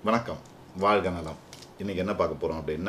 வணக்கம் வாழ்க நலம் இன்றைக்கி என்ன பார்க்க போகிறோம் அப்படின்னா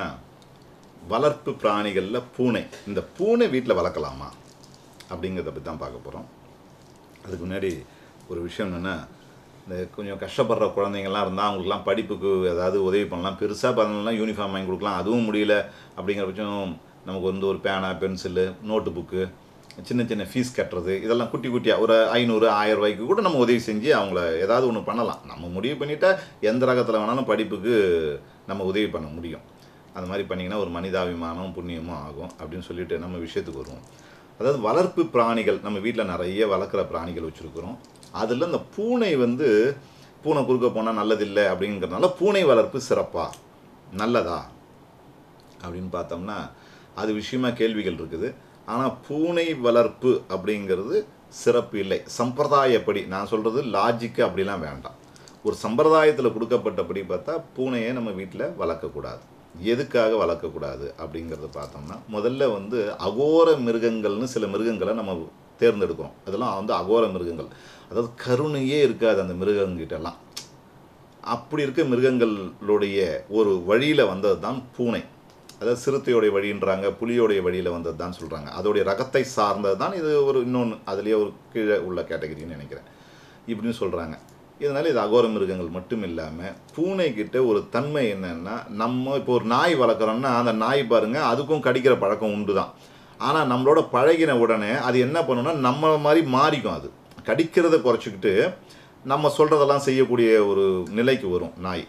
வளர்ப்பு பிராணிகளில் பூனை இந்த பூனை வீட்டில் வளர்க்கலாமா அப்படிங்கிறத பற்றி தான் பார்க்க போகிறோம் அதுக்கு முன்னாடி ஒரு விஷயம் என்னென்னா இந்த கொஞ்சம் கஷ்டப்படுற குழந்தைங்கள்லாம் இருந்தால் அவங்களுக்குலாம் படிப்புக்கு ஏதாவது உதவி பண்ணலாம் பெருசாக பண்ணலாம் யூனிஃபார்ம் வாங்கி கொடுக்கலாம் அதுவும் முடியல அப்படிங்கிற பட்சம் நமக்கு வந்து ஒரு பேனா பென்சிலு நோட்டு புக்கு சின்ன சின்ன ஃபீஸ் கட்டுறது இதெல்லாம் குட்டி குட்டியாக ஒரு ஐநூறு ஆயிரம் ரூபாய்க்கு கூட நம்ம உதவி செஞ்சு அவங்கள ஏதாவது ஒன்று பண்ணலாம் நம்ம முடிவு பண்ணிட்டா எந்த ரகத்தில் வேணாலும் படிப்புக்கு நம்ம உதவி பண்ண முடியும் அந்த மாதிரி பண்ணிங்கன்னா ஒரு மனிதாபிமானம் புண்ணியமும் ஆகும் அப்படின்னு சொல்லிட்டு நம்ம விஷயத்துக்கு வருவோம் அதாவது வளர்ப்பு பிராணிகள் நம்ம வீட்டில் நிறைய வளர்க்குற பிராணிகள் வச்சுருக்குறோம் அதில் இந்த பூனை வந்து பூனை குறுக்க போனால் நல்லதில்லை அப்படிங்கிறதுனால பூனை வளர்ப்பு சிறப்பா நல்லதா அப்படின்னு பார்த்தோம்னா அது விஷயமா கேள்விகள் இருக்குது ஆனால் பூனை வளர்ப்பு அப்படிங்கிறது சிறப்பு இல்லை சம்பிரதாயப்படி நான் சொல்கிறது லாஜிக்கு அப்படிலாம் வேண்டாம் ஒரு சம்பிரதாயத்தில் கொடுக்கப்பட்டபடி பார்த்தா பூனையை நம்ம வீட்டில் வளர்க்கக்கூடாது எதுக்காக வளர்க்கக்கூடாது அப்படிங்கிறத பார்த்தோம்னா முதல்ல வந்து அகோர மிருகங்கள்னு சில மிருகங்களை நம்ம தேர்ந்தெடுக்கிறோம் அதெல்லாம் வந்து அகோர மிருகங்கள் அதாவது கருணையே இருக்காது அந்த மிருகங்கிட்டெல்லாம் அப்படி இருக்க மிருகங்களுடைய ஒரு வழியில் வந்தது தான் பூனை அதாவது சிறுத்தையோடைய வழின்றாங்க புலியோடைய வழியில் வந்தது தான் சொல்கிறாங்க அதோடைய ரகத்தை சார்ந்தது தான் இது ஒரு இன்னொன்று அதுலேயே ஒரு கீழே உள்ள கேட்டகரின்னு நினைக்கிறேன் இப்படின்னு சொல்கிறாங்க இதனால் இது அகோர மிருகங்கள் மட்டும் இல்லாமல் பூனைக்கிட்ட ஒரு தன்மை என்னென்னா நம்ம இப்போ ஒரு நாய் வளர்க்குறோம்னா அந்த நாய் பாருங்கள் அதுக்கும் கடிக்கிற பழக்கம் உண்டு தான் ஆனால் நம்மளோட பழகின உடனே அது என்ன பண்ணுன்னா நம்ம மாதிரி மாறிக்கும் அது கடிக்கிறத குறைச்சிக்கிட்டு நம்ம சொல்கிறதெல்லாம் செய்யக்கூடிய ஒரு நிலைக்கு வரும் நாய்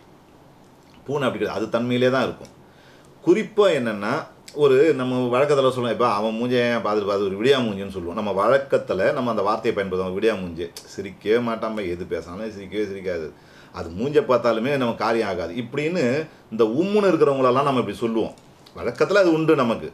பூனை அப்படி கிடையாது. அது தன்மையிலே தான் இருக்கும் குறிப்பாக என்னென்னா ஒரு நம்ம வழக்கத்தில் சொல்லுவோம் இப்போ அவன் மூஞ்சை ஏன் பார்த்துட்டு பார்த்து ஒரு விடியா மூஞ்சின்னு சொல்லுவோம் நம்ம வழக்கத்தில் நம்ம அந்த வார்த்தையை பயன்படுத்துவோம் விடியா மூஞ்சி சிரிக்கவே மாட்டாம எது பேசினாலும் சிரிக்கவே சிரிக்காது அது மூஞ்சை பார்த்தாலுமே நம்ம காரியம் ஆகாது இப்படின்னு இந்த உம்முன்னு இருக்கிறவங்களெல்லாம் நம்ம இப்படி சொல்லுவோம் வழக்கத்தில் அது உண்டு நமக்கு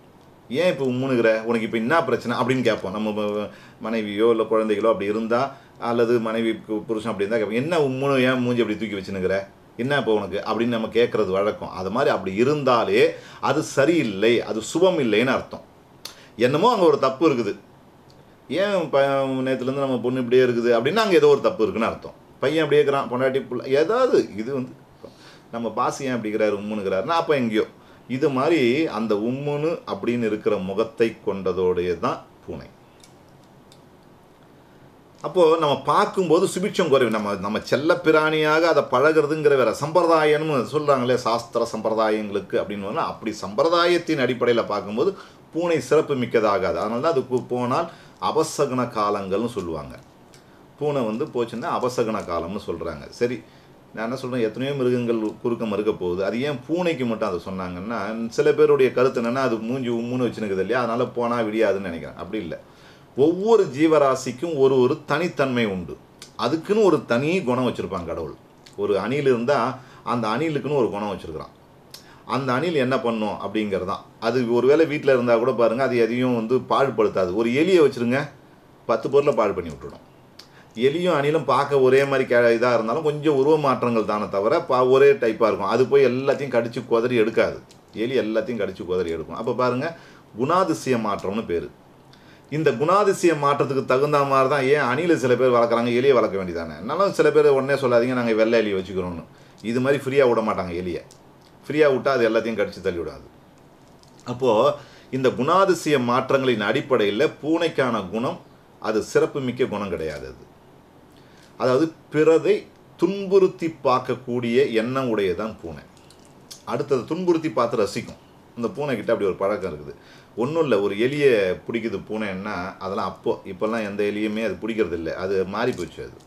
ஏன் இப்போ உம்முனுகிற உனக்கு இப்போ என்ன பிரச்சனை அப்படின்னு கேட்போம் நம்ம ம- மனைவியோ இல்லை குழந்தைகளோ அப்படி இருந்தால் அல்லது மனைவி கு- புருஷன் அப்படி இருந்தால் கேட்போம் என்ன உம்முனு ஏன் மூஞ்சி அப்படி தூக்கி வச்சுனுங்கிற என்ன இப்போ உனக்கு அப்படின்னு நம்ம கேட்குறது வழக்கம் அது மாதிரி அப்படி இருந்தாலே அது சரியில்லை அது சுபம் இல்லைன்னு அர்த்தம் என்னமோ அங்கே ஒரு தப்பு இருக்குது ஏன் ப நேற்றுலேருந்து நம்ம பொண்ணு இப்படியே இருக்குது அப்படின்னா அங்கே ஏதோ ஒரு தப்பு இருக்குன்னு அர்த்தம் பையன் அப்படியே இருக்கிறான் பொண்டாட்டி புள்ள ஏதாவது இது வந்து நம்ம பாஸ் ஏன் அப்படிங்கிறாரு உம்முனுங்கிறாருன்னா அப்போ எங்கேயோ இது மாதிரி அந்த உம்முனு அப்படின்னு இருக்கிற முகத்தை கொண்டதோடைய தான் பூனை அப்போது நம்ம பார்க்கும்போது சுபிட்சம் குறைவு நம்ம நம்ம செல்ல பிராணியாக அதை பழகிறதுங்கிற வேற சம்பிரதாயம்னு சொல்கிறாங்களே சாஸ்திர சம்பிரதாயங்களுக்கு அப்படின்னு வந்தா, அப்படி சம்பிரதாயத்தின் அடிப்படையில் பார்க்கும்போது பூனை சிறப்பு மிக்கதாகாது அதனால தான் அதுக்கு போனால் அபசகுன காலங்கள்னு சொல்லுவாங்க பூனை வந்து போச்சுன்னா அபசகுன காலம்னு சொல்கிறாங்க சரி நான் என்ன சொல்கிறேன் எத்தனையோ மிருகங்கள் குறுக்க மறுக்க போகுது அது ஏன் பூனைக்கு மட்டும் அதை சொன்னாங்கன்னா சில பேருடைய கருத்து என்னென்னா அது மூஞ்சி உம்முன்னு வச்சுனுக்குது இல்லையா அதனால் போனால் விடியாதுன்னு நினைக்கிறேன் அப்படி இல்லை ஒவ்வொரு ஜீவராசிக்கும் ஒரு ஒரு தனித்தன்மை உண்டு அதுக்குன்னு ஒரு தனி குணம் வச்சுருப்பாங்க கடவுள் ஒரு அணில் இருந்தால் அந்த அணிலுக்குன்னு ஒரு குணம் வச்சுருக்கிறான் அந்த அணில் என்ன பண்ணும் அப்படிங்கிறது தான் அது ஒருவேளை வீட்டில் இருந்தால் கூட பாருங்கள் அது எதையும் வந்து பாழ்படுத்தாது ஒரு எலியை வச்சுருங்க பத்து பொருளை பாழ் பண்ணி விட்டுடும் எலியும் அணிலும் பார்க்க ஒரே மாதிரி கே இதாக இருந்தாலும் கொஞ்சம் உருவ மாற்றங்கள் தானே தவிர பா ஒரே டைப்பாக இருக்கும் அது போய் எல்லாத்தையும் கடிச்சு குதறி எடுக்காது எலி எல்லாத்தையும் கடிச்சு குதறி எடுக்கும் அப்போ பாருங்கள் குணாதிசய மாற்றம்னு பேர் இந்த குணாதிசய மாற்றத்துக்கு தகுந்த மாதிரி தான் ஏன் அணில் சில பேர் வளர்க்குறாங்க எலியை வளர்க்க வேண்டியதானே என்னாலும் சில பேர் உடனே சொல்லாதீங்க நாங்கள் வெள்ளை எலியை வச்சுக்கிறோன்னு இது மாதிரி ஃப்ரீயாக விட மாட்டாங்க எலியை ஃப்ரீயாக விட்டால் அது எல்லாத்தையும் கடிச்சு தள்ளி விடாது அப்போது இந்த குணாதிசய மாற்றங்களின் அடிப்படையில் பூனைக்கான குணம் அது சிறப்புமிக்க குணம் கிடையாது அது அதாவது பிறதை துன்புறுத்தி பார்க்கக்கூடிய எண்ணம் உடையதான் பூனை அடுத்தது துன்புறுத்தி பார்த்து ரசிக்கும் இந்த பூனைக்கிட்ட அப்படி ஒரு பழக்கம் இருக்குது ஒன்றும் இல்லை ஒரு எலியை பிடிக்குது பூனைன்னா அதெல்லாம் அப்போ இப்போல்லாம் எந்த எலியுமே அது பிடிக்கிறது இல்லை அது மாறி போச்சு அது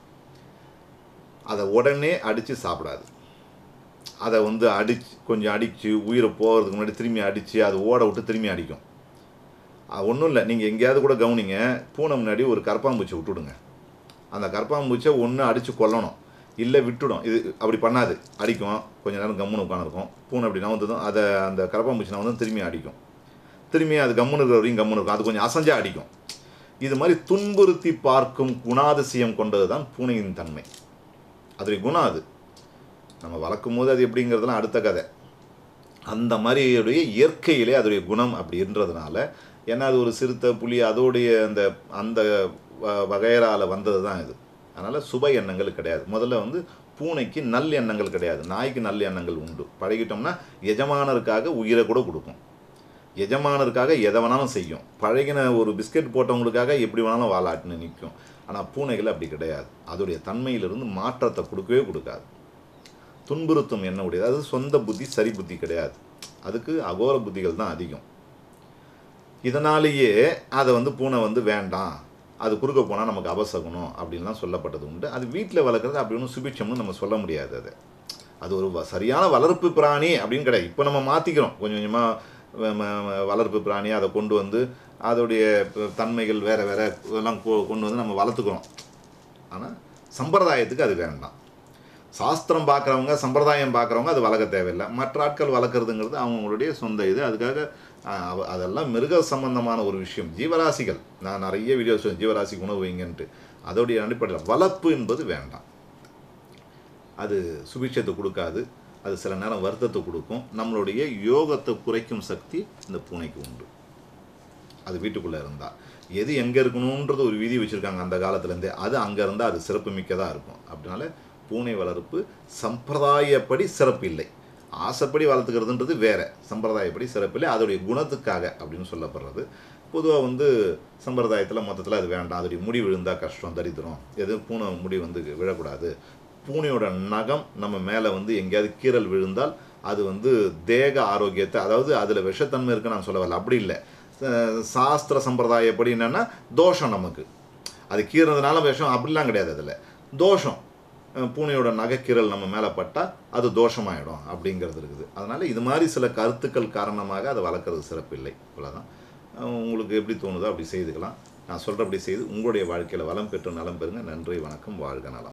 அதை உடனே அடித்து சாப்பிடாது அதை வந்து அடிச்சு கொஞ்சம் அடித்து உயிரை போகிறதுக்கு முன்னாடி திரும்பி அடித்து அது ஓட விட்டு திரும்பி அடிக்கும் ஒன்றும் இல்லை நீங்கள் எங்கேயாவது கூட கவனிங்க பூனை முன்னாடி ஒரு கரப்பாம்பூச்சி விட்டுடுங்க அந்த கரப்பாம்பூச்சியை ஒன்று அடித்து கொல்லணும் இல்லை விட்டுடும் இது அப்படி பண்ணாது அடிக்கும் கொஞ்ச நேரம் கம்முன்னு உட்காந்துருக்கும் பூனை அப்படி நவந்ததும் அதை அந்த கரப்பாம்பூச்சி நவந்ததும் திரும்பி அடிக்கும் திரும்பி அது கம்முன்னு இருக்கிற வரையும் கம்முன்னு இருக்கும் அது கொஞ்சம் அசஞ்சா அடிக்கும் இது மாதிரி துன்புறுத்தி பார்க்கும் குணாதிசயம் கொண்டது தான் பூனையின் தன்மை அதோடைய குணம் அது நம்ம வளர்க்கும் போது அது எப்படிங்கிறதுலாம் அடுத்த கதை அந்த மாதிரியுடைய இயற்கையிலே அதோடைய குணம் அப்படின்றதுனால ஏன்னா அது ஒரு சிறுத்தை புலி அதோடைய அந்த அந்த வ- வகையறால வந்தது தான் இது அதனால் சுப எண்ணங்கள் கிடையாது முதல்ல வந்து பூனைக்கு நல் எண்ணங்கள் கிடையாது நாய்க்கு நல்ல எண்ணங்கள் உண்டு பழகிட்டோம்னா எஜமானருக்காக உயிரை கூட கொடுக்கும் எஜமானருக்காக எதை வேணாலும் செய்யும் பழகின ஒரு பிஸ்கெட் போட்டவங்களுக்காக எப்படி வேணாலும் வாலாட்டுன்னு நிற்கும் ஆனால் பூனைகள் அப்படி கிடையாது அதோடைய தன்மையிலிருந்து மாற்றத்தை கொடுக்கவே கொடுக்காது துன்புறுத்தும் என்ன உடையது அது சொந்த புத்தி சரி புத்தி கிடையாது அதுக்கு அகோர புத்திகள் தான் அதிகம் இதனாலேயே அதை வந்து பூனை வந்து வேண்டாம் அது குறுக்க போனால் நமக்கு அபசகுணம் அப்படின்லாம் சொல்லப்பட்டது உண்டு அது வீட்டில் வளர்க்குறது அப்படி ஒன்றும் சுபிட்சம்னு நம்ம சொல்ல முடியாது அது அது ஒரு வ- சரியான வளர்ப்பு பிராணி அப்படின்னு கிடையாது இப்போ நம்ம மாற்றிக்கிறோம் கொஞ்சம் கொஞ்சமாக வளர்ப்பு பிராணி அதை கொண்டு வந்து அதோடைய ப- தன்மைகள் வேறு வேறு இதெல்லாம் கொ- கொண்டு வந்து நம்ம வளர்த்துக்கிறோம் ஆனால் சம்பிரதாயத்துக்கு அது வேண்டாம் சாஸ்திரம் பார்க்குறவங்க சம்பிரதாயம் பார்க்குறவங்க அது வளர்க்க தேவையில்லை மற்ற ஆட்கள் வளர்க்குறதுங்கிறது அவங்களுடைய சொந்த இது அதுக்காக அஹ், அவ- அதெல்லாம் மிருக சம்பந்தமான ஒரு விஷயம் ஜீவராசிகள் நான் நிறைய வீடியோ சொல்லுவேன் ஜீவராசிக்கு உணவு வைங்கன்ட்டு அதோடைய அடிப்படையில் வளர்ப்பு என்பது வேண்டாம் அது சுபிட்சத்தை கொடுக்காது அது சில நேரம் வருத்தத்தை கொடுக்கும் நம்மளுடைய யோகத்தை குறைக்கும் சக்தி இந்த பூனைக்கு உண்டு அது வீட்டுக்குள்ளே இருந்தால் எது எங்கே இருக்கணுன்றது ஒரு விதி வச்சுருக்காங்க அந்த காலத்துலேருந்தே அது அங்கே இருந்தால் அது சிறப்பு மிக்கதாக இருக்கும் அப்படினால பூனை வளர்ப்பு சம்பிரதாயப்படி சிறப்பு இல்லை ஆசைப்படி வளர்த்துக்கிறதுன்றது வேற சம்பிரதாயப்படி சிறப்பு இல்லை அதோடைய குணத்துக்காக அப்படின்னு சொல்லப்படுறது பொதுவாக வந்து சம்பிரதாயத்தில் மொத்தத்தில் அது வேண்டாம் அதோடைய முடி விழுந்தால் கஷ்டம் தரித்திரம் எது பூனை முடி வந்து விழக்கூடாது பூனையோட நகம் நம்ம மேலே வந்து எங்கேயாவது கீறல் விழுந்தால் அது வந்து தேக ஆரோக்கியத்தை அதாவது அதில் விஷத்தன்மை இருக்குன்னு நான் சொல்ல வரல அப்படி இல்லை ச- சாஸ்திர சம்பிரதாயப்படி என்னென்னா தோஷம் நமக்கு அது கீறதுனால விஷம் அப்படிலாம் கிடையாது அதில் தோஷம் அஹ் பூனையோட நகைக்கீரல் நம்ம மேலே பட்டால் அது தோஷமாயிடும் அப்படிங்கிறது இருக்குது அதனால் இது மாதிரி சில கருத்துக்கள் காரணமாக அதை வளர்க்குறது சிறப்பில்லை இவ்வளோதான் அஹ் உங்களுக்கு எப்படி தோணுதோ அப்படி செய்துக்கலாம் நான் சொல்கிறபடி செய்து உங்களுடைய வாழ்க்கையில் வளம் பெற்று நலம் பெறுங்க நன்றி வணக்கம் வாழ்க நலம்